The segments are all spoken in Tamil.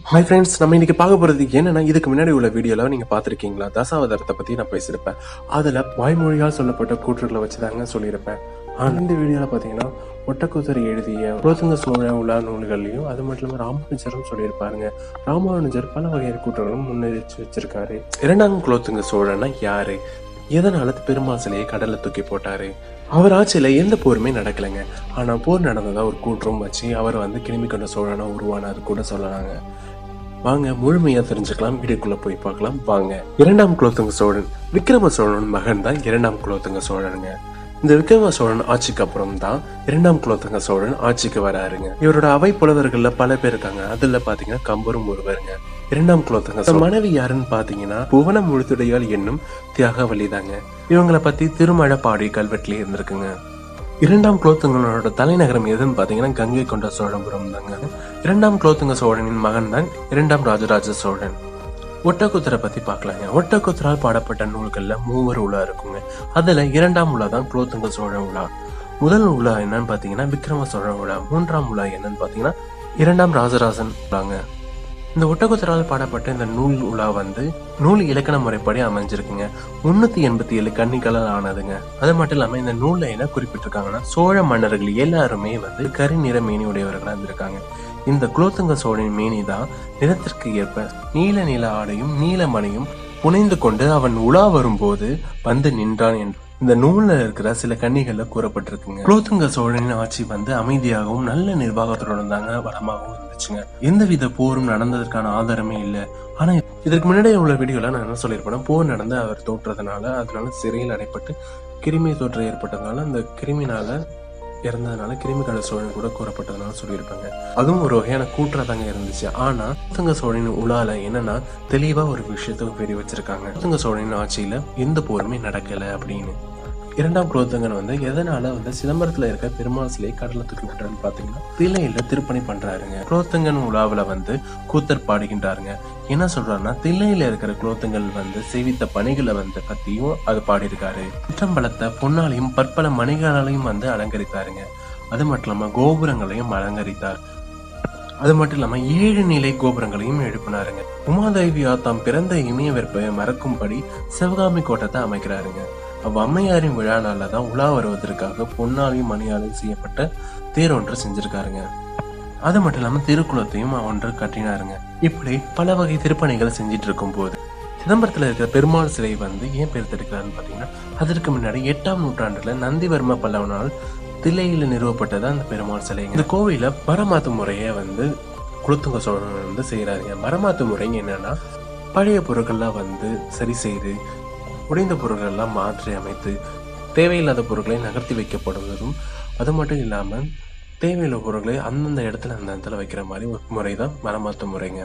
ஹாய் ஃப்ரெண்ட்ஸ் நம்ம இன்னைக்கு பார்க்க போறது என்னன்னா இதுக்கு முன்னாடி உள்ள வீடியோல நீங்க பார்த்திருக்கீங்களா தசாவதாரத்தை பத்தி நான் பேசியிருப்பேன் அதுல வாய்மொழியால் சொல்லப்பட்ட கூற்றுகளை வச்சுதாங்க சொல்லியிருப்பேன் ஆனா இந்த வீடியோல பாத்தீங்கன்னா ஒட்டக்கூத்தர் எழுதிய குலோத்துங்க சோழ உலா நூல்கள்லையும் அது மட்டும் இல்லாம ராமானுஜரும் சொல்லியிருப்பாருங்க ராமானுஜர் பல வகையான கூற்றுகளும் முன்னெடுத்து வச்சிருக்காரு இரண்டாம் குலோத்துங்க சோழனா யாரு எதனால பெருமாள் சிலையை கடல்ல தூக்கி போட்டாரு அவர் ஆட்சியில எந்த போருமே நடக்கலைங்க ஆனா போர் நடந்ததா ஒரு கூற்றும் வச்சு அவர் வந்து கிருமி கொண்ட சோழனா உருவானாரு கூட சொல்லலாங்க வாங்க முழுமையா தெரிஞ்சுக்கலாம் வீடியோக்குள்ள போய் பார்க்கலாம் வாங்க இரண்டாம் குலோத்துங்க சோழன் விக்ரம சோழன் மகன் தான் இரண்டாம் குலோத்துங்க சோழனுங்க இந்த விக்ரம சோழன் ஆட்சிக்கு அப்புறம் தான் இரண்டாம் குலோத்துங்க சோழன் ஆட்சிக்கு வராருங்க இவரோட அவை புலவர்கள்ல பல பேர் இருக்காங்க அதுல பாத்தீங்கன்னா கம்பரும் ஒருவருங்க இரண்டாம் குலோத்துங்க சோழன் மனைவி யாருன்னு பாத்தீங்கன்னா புவன முழுத்துடையால் என்னும் தியாகவல்லி தாங்க இவங்களை பத்தி திருமழை பாடி கல்வெட்டுல இருந்திருக்குங்க இரண்டாம் குலோத்துங்கனோட தலைநகரம் எதுன்னு பாத்தீங்கன்னா கங்கை கொண்ட சோழபுரம் தாங்க இரண்டாம் குலோத்துங்க சோழனின் மகன் தான் இரண்டாம் ராஜராஜ சோழன் ஒட்டக்குத்தரை பத்தி பார்க்கலாங்க ஒட்டக்குத்தரால் பாடப்பட்ட நூல்கள்ல மூவர் உலா இருக்குங்க அதுல இரண்டாம் உலா தான் குலோத்துங்க சோழ உலா முதல் உலா என்னன்னு பாத்தீங்கன்னா விக்ரம சோழ உலா மூன்றாம் உலா என்னன்னு பாத்தீங்கன்னா இரண்டாம் ராஜராஜன் உலாங்க இந்த ஒட்டக்குத்தரால் பாடப்பட்ட இந்த நூல் உலா வந்து நூல் இலக்கண முறைப்படி அமைஞ்சிருக்குங்க முன்னூத்தி எண்பத்தி ஏழு கன்னிகளால் ஆனதுங்க அது மட்டும் இல்லாம இந்த நூல்ல என்ன குறிப்பிட்டிருக்காங்கன்னா சோழ மன்னர்கள் எல்லாருமே வந்து கருநிற மேனி உடையவர்களா இருந்திருக்காங்க இந்த குலோத்துங்க சோழனின் மேனி தான் நிறத்திற்கு ஏற்ப நீல நில ஆடையும் நீலமணியும் புனைந்து கொண்டு அவன் உலா வரும்போது வந்து நின்றான் என்று இந்த நூல்ல இருக்கிற சில கன்னிகள்ல கூறப்பட்டிருக்குங்க குலோத்துங்க சோழனின் ஆட்சி வந்து அமைதியாகவும் நல்ல நிர்வாகத்துடன் தாங்க வளமாகவும் இருந்துச்சுங்க எந்தவித போரும் நடந்ததற்கான ஆதாரமே இல்லை ஆனா இதற்கு முன்னாடி உள்ள வீடியோல நான் என்ன சொல்லியிருப்பேன் போர் நடந்து அவர் தோற்றதுனால அதனால சிறையில் அடைப்பட்டு கிருமி தொற்று ஏற்பட்டதுனால அந்த கிருமினால இறந்ததுனால கிருமிகால சோழன் கூட கூறப்பட்டதுனால சொல்லியிருப்பாங்க அதுவும் ஒரு வகையான கூற்றா தாங்க இருந்துச்சு ஆனா குலோத்துங்க சோழனின் உலால என்னன்னா தெளிவா ஒரு விஷயத்த பெரிய வச்சிருக்காங்க குலோத்துங்க சோழனின் ஆட்சியில எந்த போருமே நடக்கல அப்படின்னு இரண்டாம் குலோத்துங்கன் வந்து எதனால வந்து சிதம்பரத்துல இருக்க பெருமாள் சிலை கடல்ல தூக்கி விட்டாருன்னு பாத்தீங்கன்னா தில்லையில திருப்பணி பண்றாருங்க குலோத்துங்கன் உலாவுல வந்து கூத்தர் பாடுகின்றாருங்க என்ன சொல்றாருன்னா தில்லையில இருக்கிற குலோத்துங்கள் வந்து சேவித்த பணிகளை வந்து பத்தியும் அது பாடியிருக்காரு சிற்றம்பலத்தை பொன்னாலையும் பற்பல மணிகளாலையும் வந்து அலங்கரித்தாருங்க அது மட்டும் இல்லாம கோபுரங்களையும் அலங்கரித்தார் அது மட்டும் இல்லாம ஏழு நிலை கோபுரங்களையும் எழுப்பினாருங்க உமாதேவியா தாம் பிறந்த இமய வெற்பை மறக்கும்படி சிவகாமி கோட்டத்தை அமைக்கிறாருங்க அவ் அம்மையாரின் விழா நாள்ல தான் உலா வருவதற்காக பொன்னாலையும் மணியாலையும் செய்யப்பட்ட தேர் ஒன்று செஞ்சிருக்காருங்க அது மட்டும் இல்லாம திருக்குளத்தையும் ஒன்று கட்டினாருங்க இப்படி பல வகை திருப்பணிகளை செஞ்சிட்டு இருக்கும் போது சிதம்பரத்துல இருக்கிற பெருமாள் சிலை வந்து ஏன் பேர் தடுக்கிறாருன்னு பாத்தீங்கன்னா அதற்கு முன்னாடி எட்டாம் நூற்றாண்டுல நந்திவர்ம பல்லவனால் தில்லையில நிறுவப்பட்டது அந்த பெருமாள் சிலை இந்த கோவில மரமாத்து முறைய வந்து குலத்துங்க சோழன் வந்து செய்யறாருங்க மரமாத்து முறை என்னன்னா பழைய பொருட்கள்லாம் வந்து சரி செய்து உடைந்த பொருட்கள்லாம் மாற்றி அமைத்து தேவையில்லாத பொருட்களை நகர்த்தி வைக்கப்படுவதும் அது மட்டும் இல்லாம தேவையுள்ள பொருட்களை அந்தந்த இடத்துல அந்த இடத்துல வைக்கிற மாதிரி ஒரு முறை தான் மரமாத்து முறைங்க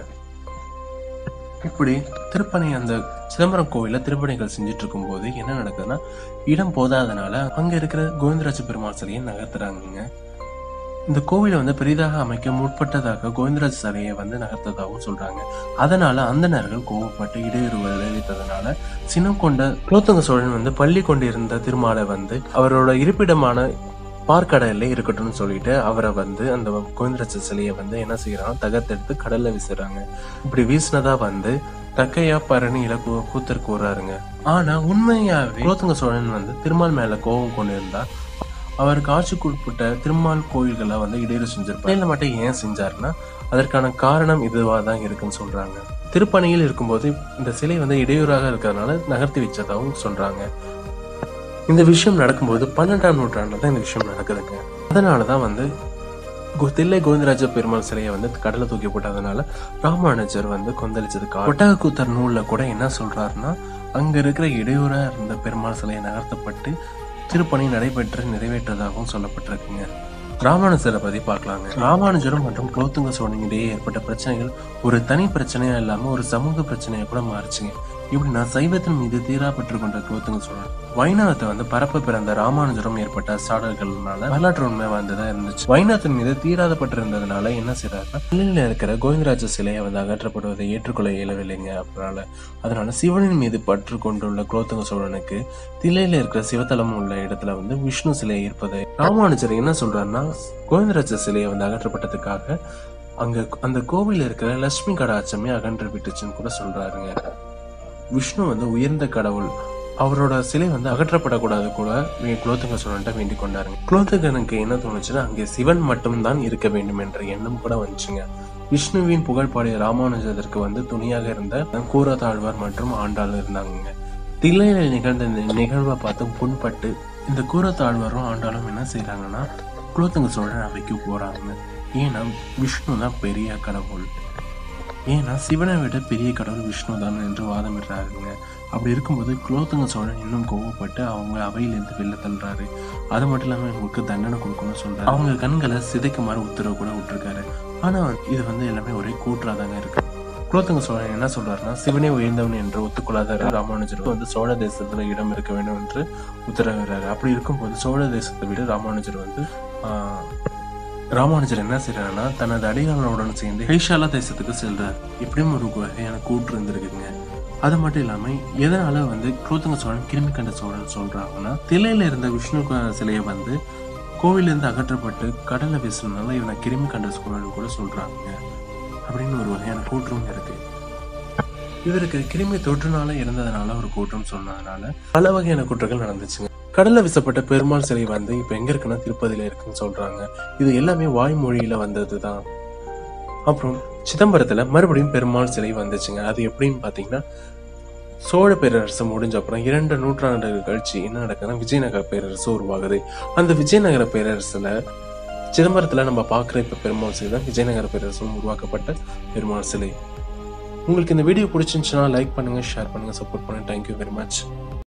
இப்படி திருப்பணி அந்த சிதம்பரம் கோவில்ல திருப்பணிகள் செஞ்சுட்டு இருக்கும்போது என்ன நடக்குதுன்னா இடம் போதாதனால அங்க இருக்கிற கோவிந்தராஜ பெருமாள் சிலையை நகர்த்துறாங்க இந்த கோவிலை வந்து பெரிதாக அமைக்க முற்பட்டதாக கோவிந்தராஜ சிலையை வந்து நகர்த்ததாகவும் சொல்றாங்க அதனால அந்தணர்கள் கோவப்பட்டு இடையூறு விளைவித்ததுனால சினம் கொண்ட குலோத்துங்க சோழன் வந்து பள்ளி கொண்டிருந்த திருமாலை வந்து அவரோட இருப்பிடமான பார்க்கடல்ல இருக்கட்டும்னு சொல்லிட்டு அவரை வந்து அந்த கோவிந்தராஜ சிலையை வந்து என்ன செய்யறாங்க தகர்த்தெடுத்து கடல்ல வீசுறாங்க இப்படி வீசினதா வந்து தக்கையா பரணியில கூ- கூத்தர் கூறாருங்க ஆனா உண்மையாவே குலோத்துங்க சோழன் வந்து திருமால் மேல கோபம் கொண்டிருந்தா அவருக்கு ஆட்சிக்குட்பட்ட திருமால் கோயில்களை வந்து இடையூறு செஞ்சிருப்பார் இல்ல மட்டும் ஏன் செஞ்சாருன்னா அதற்கான காரணம் இதுவா தான் இருக்குன்னு சொல்றாங்க திருப்பணியில் இருக்கும்போது இந்த சிலை வந்து இடையூறாக இருக்கிறதுனால நகர்த்தி வச்சதாகவும் சொல்றாங்க இந்த விஷயம் நடக்கும்போது பன்னெண்டாம் நூற்றாண்டுல தான் இந்த விஷயம் நடக்குதுங்க அதனாலதான் வந்து கோ- தில்லை கோவிந்தராஜ பெருமாள் சிலையை வந்து கடலை தூக்கி போட்டதுனால ராமானுஜர் வந்து கொந்தளிச்சதுக்கு ஒட்டகக்கூத்தர் நூல்ல கூட என்ன சொல்றாருன்னா அங்க இருக்கிற இடையூறா இருந்த பெருமாள் சிலையை நகர்த்தப்பட்டு திருப்பணி நடைபெற்று நிறைவேற்றதாகவும் சொல்லப்பட்டிருக்குங்க ராமானுஜரை பத்தி பார்க்கலாங்க ராமானுஜரும் மற்றும் குலோத்துங்க சோழன் இடையே ஏற்பட்ட பிரச்சனைகள் ஒரு தனி பிரச்சனையா இல்லாம ஒரு சமூக பிரச்சனையா கூட மாறுச்சுங்க இப்படின்னா சைவத்தின் மீது தீரா பெற்று கொண்ட குலோத்துங்க சோழன் வைணவத்தை வந்து பரப்ப பிறந்த ராமானுஜரும் ஏற்பட்ட சாடல்கள்னால வரலாற்று உண்மை வந்ததா இருந்துச்சு வைணவத்தின் மீது தீராத பட்டிருந்ததுனால என்ன செய்யறாருன்னா தில்லையில இருக்கிற கோவிந்தராஜ சிலையை வந்து அகற்றப்படுவதை ஏற்றுக்கொள்ள இயலவில்லைங்க அதனால அதனால சிவனின் மீது பற்று கொண்டுள்ள குலோத்துங்க சோழனுக்கு தில்லையில இருக்கிற சிவத்தலம் உள்ள இடத்துல வந்து விஷ்ணு சிலை இருப்பது ராமானுஜர் என்ன சொல்றாருன்னா கோவிந்தராஜ சிலையை வந்து அகற்றப்பட்டதுக்காக அங்க அந்த கோவில்ல இருக்கிற லட்சுமி கடாட்சமே அகன்று விட்டுச்சுன்னு கூட சொல்றாருங்க விஷ்ணு வந்து உயர்ந்த கடவுள் அவரோட சிலை வந்து அகற்றப்படக்கூடாது கூட வே- குலோத்துங்க சோழன்ட்ட வேண்டிக் கொண்டாருங்க குலோத்துங்கனுக்கு என்ன தோணுச்சுன்னா அங்கே சிவன் மட்டும்தான் இருக்க வேண்டும் என்ற எண்ணம் கூட வந்துச்சுங்க விஷ்ணுவின் புகழ் பாடிய ராமானுஜத்திற்கு வந்து துணையாக இருந்த கூரத்தாழ்வார் மற்றும் ஆண்டாள் இருந்தாங்க தில்லையில நிகழ்ந்த இந்த நிகழ்வை பார்த்து புண்பட்டு இந்த கூரத்தாழ்வாரும் ஆண்டாளும் என்ன செய்றாங்கன்னா குலோத்துங்க சோழன் அவைக்கு போறாங்க ஏன்னா விஷ்ணு தான் பெரிய கடவுள் ஏன்னா சிவனை விட பெரிய கடவுள் விஷ்ணு தான் என்று வாதமிடுறாருங்க அப்படி இருக்கும்போது குலோத்துங்க சோழன் இன்னும் கோவப்பட்டு அவங்க அவையிலிருந்து வெளில தள்ளுறாரு அது மட்டும் இல்லாம இவங்களுக்கு தண்டனை கொடுக்கணும்னு சொல்றாரு அவங்க கண்களை சிதைக்குமாறு உத்தரவு கூட விட்டுருக்காரு ஆனா இது வந்து எல்லாமே ஒரே கூற்றாதாங்க இருக்கு குலோத்துங்க சோழன் என்ன சொல்றாருன்னா சிவனே உயர்ந்தவன் என்று ஒத்துக்கொள்ளாத ராமானுஜர் வந்து சோழ தேசத்துல இடம் இருக்க வேண்டும் என்று உத்தரவிடுறாரு அப்படி இருக்கும்போது சோழ தேசத்தை விட ராமானுஜர் வந்து ஆஹ், ராமானுஜர் என்ன செய்யறாருன்னா தனது அடியாளனுடன் சேர்ந்து ஹைஷாலா தேசத்துக்கு செல்றார் இப்படியும் ஒரு வகையான கூற்று இருந்திருக்குங்க அது மட்டும் இல்லாம எதனால வந்து குலோத்துங்க சோழன் கிருமி கண்ட சோழன் சொல்றாங்கன்னா தில்லையில இருந்த விஷ்ணு க- சிலையை வந்து கோவிலிருந்து அகற்றப்பட்டு கடல்ல வீசினதுனால இவனை கிருமி கண்ட சோழன் கூட சொல்றாங்க அப்படின்னு ஒரு வகையான கூற்றும் இருக்கு இவருக்கு கிருமி தொற்றுனால இறந்ததுனால ஒரு கூற்றம் சொன்னதுனால பல வகையான குற்றங்கள் நடந்துச்சுங்க கடல்ல வீசப்பட்ட பெருமாள் சிலை வந்து இப்ப எங்க இருக்குன்னா திருப்பதியில இருக்குன்னு சொல்றாங்க இது எல்லாமே வாய்மொழியில வந்ததுதான் அப்புறம் சிதம்பரத்துல மறுபடியும் பெருமாள் சிலை வந்துச்சுங்க அது எப்படின்னு பாத்தீங்கன்னா சோழ பேரரசு முடிஞ்ச அப்புறம் இரண்டு நூற்றாண்டுகள் கழிச்சு என்ன நடக்குதுன்னா விஜயநகர பேரரசு உருவாகுது அந்த விஜயநகர பேரரசுல சிதம்பரத்துல நம்ம பார்க்குற இப்ப பெருமாள் சிலை தான் விஜயநகர பேரரசும் உருவாக்கப்பட்ட பெருமாள் சிலை உங்களுக்கு இந்த வீடியோ பிடிச்சிருந்துச்சுன்னா லைக் பண்ணுங்க ஷேர் பண்ணுங்க சப்போர்ட் பண்ணுங்க தேங்க்யூ வெரி மச்